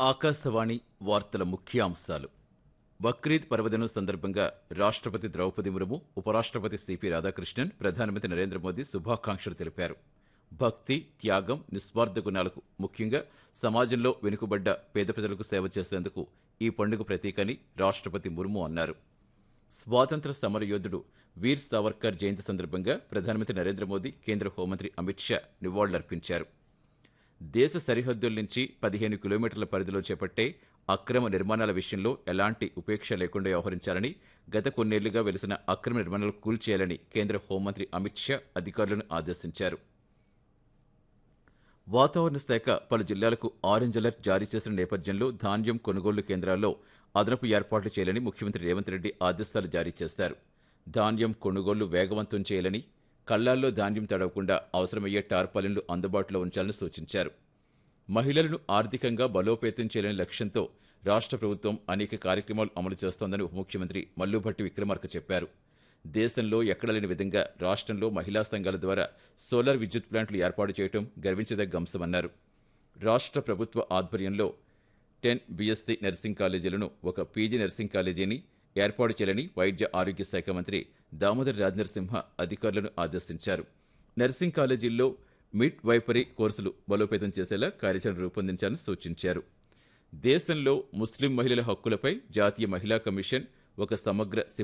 ఆకాశవాణి వార్తల ముఖ్యాంశాలు బక్రీద్ పర్వదినం సందర్భంగా రాష్ట్రపతి ద్రౌపది ముర్ము ఉపరాష్ట్రపతి సిపి రాధాకృష్ణన్ ప్రధానమంత్రి నరేంద్ర మోదీ శుభాకాంక్షలు తెలిపారు భక్తి త్యాగం నిస్వార్థ గుణాలకు ముఖ్యంగా సమాజంలో వెనుకబడ్డ పేద ప్రజలకు సేవ చేసేందుకు ఈ పండుగ ప్రతీకని రాష్ట్రపతి ముర్ము అన్నారు స్వాతంత్ర సమరయోధుడు వీర్ సావర్కర్ జయంతి సందర్భంగా ప్రధానమంత్రి నరేంద్ర మోదీ కేంద్ర హోంమంత్రి అమిత్ షా నివాళులర్పించారు దేశ సరిహద్దుల నుంచి పదిహేను కిలోమీటర్ల పరిధిలో చేపట్టే అక్రమ నిర్మాణాల విషయంలో ఎలాంటి ఉపేక్ష లేకుండా వ్యవహరించాలని గత కొన్నేళ్లుగా వెలిసిన అక్రమ నిర్మాణాలు కూల్చేయాలని కేంద్ర హోంమంత్రి అమిత్ షా అధికారులను ఆదేశించారు వాతావరణ శాఖ పలు జిల్లాలకు ఆరెంజ్ అలర్ట్ జారీ చేసిన నేపథ్యంలో ధాన్యం కొనుగోలు కేంద్రాల్లో అదనపు ఏర్పాట్లు చేయాలని ముఖ్యమంత్రి రేవంత్ రెడ్డి ఆదేశాలు జారీ చేశారు ధాన్యం కొనుగోళ్లు వేగవంతం చేయాలని కళ్లాల్లో ధాన్యం తడవకుండా అవసరమయ్యే టార్పాలిన్లు అందుబాటులో ఉంచాలని సూచించారు మహిళలను ఆర్థికంగా బలోపేతం చేయాలనే లక్ష్యంతో రాష్ట్ర ప్రభుత్వం అనేక కార్యక్రమాలు అమలు చేస్తోందని ఉప ముఖ్యమంత్రి మల్లుభట్టి విక్రమార్క చెప్పారు దేశంలో ఎక్కడ లేని విధంగా రాష్ట్రంలో మహిళా సంఘాల ద్వారా సోలార్ విద్యుత్ ప్లాంట్లు ఏర్పాటు చేయడం గర్వించదగ్గ అంశమన్నారు రాష్ట్ర ప్రభుత్వ ఆధ్వర్యంలో టెన్ బీఎస్సీ నర్సింగ్ కాలేజీలను ఒక పీజీ నర్సింగ్ కాలేజీని ఏర్పాటు చేయాలని వైద్య ఆరోగ్య శాఖ మంత్రి దామోదర్ రాజనరసింహ అధికారులను ఆదేశించారు నర్సింగ్ కాలేజీల్లో మిడ్ వైపరీ కోర్సులు బలోపేతం చేసేలా కార్యాచరణ రూపొందించాలని సూచించారు దేశంలో ముస్లిం మహిళల హక్కులపై జాతీయ మహిళా కమిషన్ ఒక సమగ్ర